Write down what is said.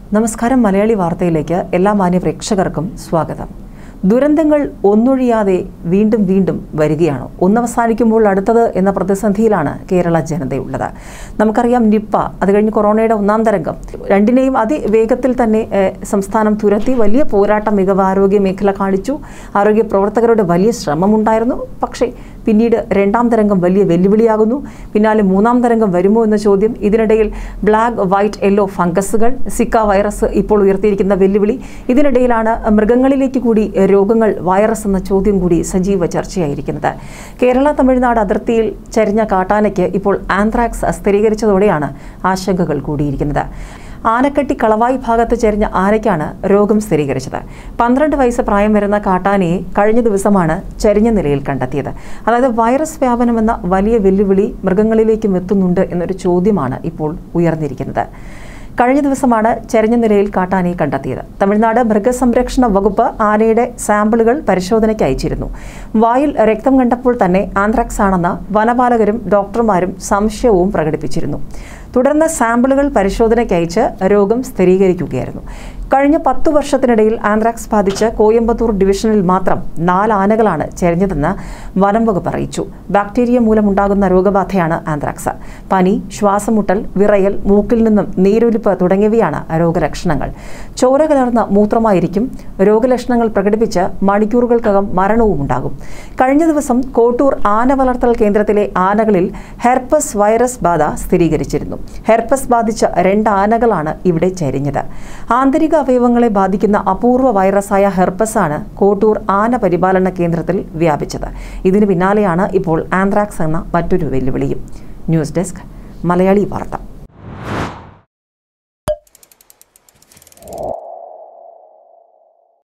നമസ്കാരം മലയാളി വാർത്തയിലേക്ക് എല്ലാ മാന്യ പ്രേക്ഷകർക്കും സ്വാഗതം ദുരന്തങ്ങൾ ഒന്നൊഴിയാതെ വീണ്ടും വീണ്ടും വരികയാണ് ഒന്നവസാനിക്കുമ്പോൾ അടുത്തത് എന്ന പ്രതിസന്ധിയിലാണ് കേരള ജനതയുള്ളത് നമുക്കറിയാം നിപ്പ അത് കഴിഞ്ഞ് കൊറോണയുടെ ഒന്നാം തരംഗം രണ്ടിനെയും അതിവേഗത്തിൽ തന്നെ ഏഹ്, സംസ്ഥാനം തുരത്തി വലിയ പോരാട്ട മികവ് ആരോഗ്യ മേഖല കാണിച്ചു ആരോഗ്യ പ്രവർത്തകരുടെ വലിയ ശ്രമമുണ്ടായിരുന്നു പക്ഷേ പിന്നീട് രണ്ടാം തരംഗം വലിയ വെല്ലുവിളിയാകുന്നു പിന്നാലെ മൂന്നാം തരംഗം വരുമോ എന്ന ചോദ്യം ഇതിനിടയിൽ ബ്ലാക്ക് വൈറ്റ് യെല്ലോ ഫംഗസുകൾ സിക്ക വൈറസ് ഇപ്പോൾ ഉയർത്തിയിരിക്കുന്ന വെല്ലുവിളി ഇതിനിടയിലാണ് മൃഗങ്ങളിലേക്ക് കൂടി രോഗങ്ങൾ വൈറസ് എന്ന ചോദ്യം കൂടി സജീവ ചർച്ചയായിരിക്കുന്നത് കേരള തമിഴ്നാട് അതിർത്തിയിൽ ചരിഞ്ഞ കാട്ടാനയ്ക്ക് ഇപ്പോൾ ആന്ത്രാക്സ് സ്ഥിരീകരിച്ചതോടെയാണ് ആശങ്കകൾ കൂടിയിരിക്കുന്നത് ആനക്കട്ടി കളവായി ഭാഗത്ത് ചെരിഞ്ഞ ആനയ്ക്കാണ് രോഗം സ്ഥിരീകരിച്ചത് പന്ത്രണ്ട് വയസ്സ് പ്രായം വരുന്ന കാട്ടാനയെ കഴിഞ്ഞ ദിവസമാണ് ചരിഞ്ഞ നിലയിൽ കണ്ടെത്തിയത് അതായത് വൈറസ് വ്യാപനമെന്ന വലിയ വെല്ലുവിളി മൃഗങ്ങളിലേക്കും എത്തുന്നുണ്ട് എന്നൊരു ചോദ്യമാണ് ഇപ്പോൾ ഉയർന്നിരിക്കുന്നത് കഴിഞ്ഞ ദിവസമാണ് ചരിഞ്ഞ നിലയിൽ കാട്ടാനയെ കണ്ടെത്തിയത് തമിഴ്നാട് മൃഗസംരക്ഷണ വകുപ്പ് ആനയുടെ സാമ്പിളുകൾ പരിശോധനയ്ക്ക് അയച്ചിരുന്നു വായിൽ രക്തം കണ്ടപ്പോൾ തന്നെ ആന്ത്രാക്സ് ആണെന്ന് വനപാലകരും ഡോക്ടർമാരും സംശയവും പ്രകടിപ്പിച്ചിരുന്നു തുടർന്ന് സാമ്പിളുകൾ പരിശോധനയ്ക്ക് അയച്ച് രോഗം സ്ഥിരീകരിക്കുകയായിരുന്നു കഴിഞ്ഞ പത്തു വർഷത്തിനിടയിൽ ആന്ത്രാക്സ് ബാധിച്ച് കോയമ്പത്തൂർ ഡിവിഷനിൽ മാത്രം നാല് ആനകളാണ് ചെരിഞ്ഞതെന്ന് വനം വകുപ്പ് അറിയിച്ചു ബാക്ടീരിയ മൂലമുണ്ടാകുന്ന രോഗബാധയാണ് ആന്ത്രാക്സ് പനി ശ്വാസമുട്ടൽ വിറയൽ മൂക്കിൽ നിന്നും നീരൊലിപ്പ് തുടങ്ങിയവയാണ് രോഗലക്ഷണങ്ങൾ ചോര കലർന്ന മൂത്രമായിരിക്കും രോഗലക്ഷണങ്ങൾ പ്രകടിപ്പിച്ച് മണിക്കൂറുകൾക്കകം മരണവും ഉണ്ടാകും കഴിഞ്ഞ ദിവസം കോട്ടൂർ ആന വളർത്തൽ കേന്ദ്രത്തിലെ ആനകളിൽ ഹെർപ്പസ് വൈറസ് ബാധ സ്ഥിരീകരിച്ചിരുന്നു ഹെർപ്പസ് ബാധിച്ച രണ്ട് ആനകളാണ് ഇവിടെ ചരിഞ്ഞത് ആന്തരിക അവയവങ്ങളെ ബാധിക്കുന്ന അപൂർവ വൈറസായ ഹെർപ്പസ് ആണ് കോട്ടൂർ ആന പരിപാലന കേന്ദ്രത്തിൽ വ്യാപിച്ചത് ഇതിന് പിന്നാലെയാണ് ഇപ്പോൾ ആന്ത്രാക്സ് എന്ന മറ്റൊരു വെല്ലുവിളിയും ന്യൂസ് ഡെസ്ക് മലയാളി വാർത്ത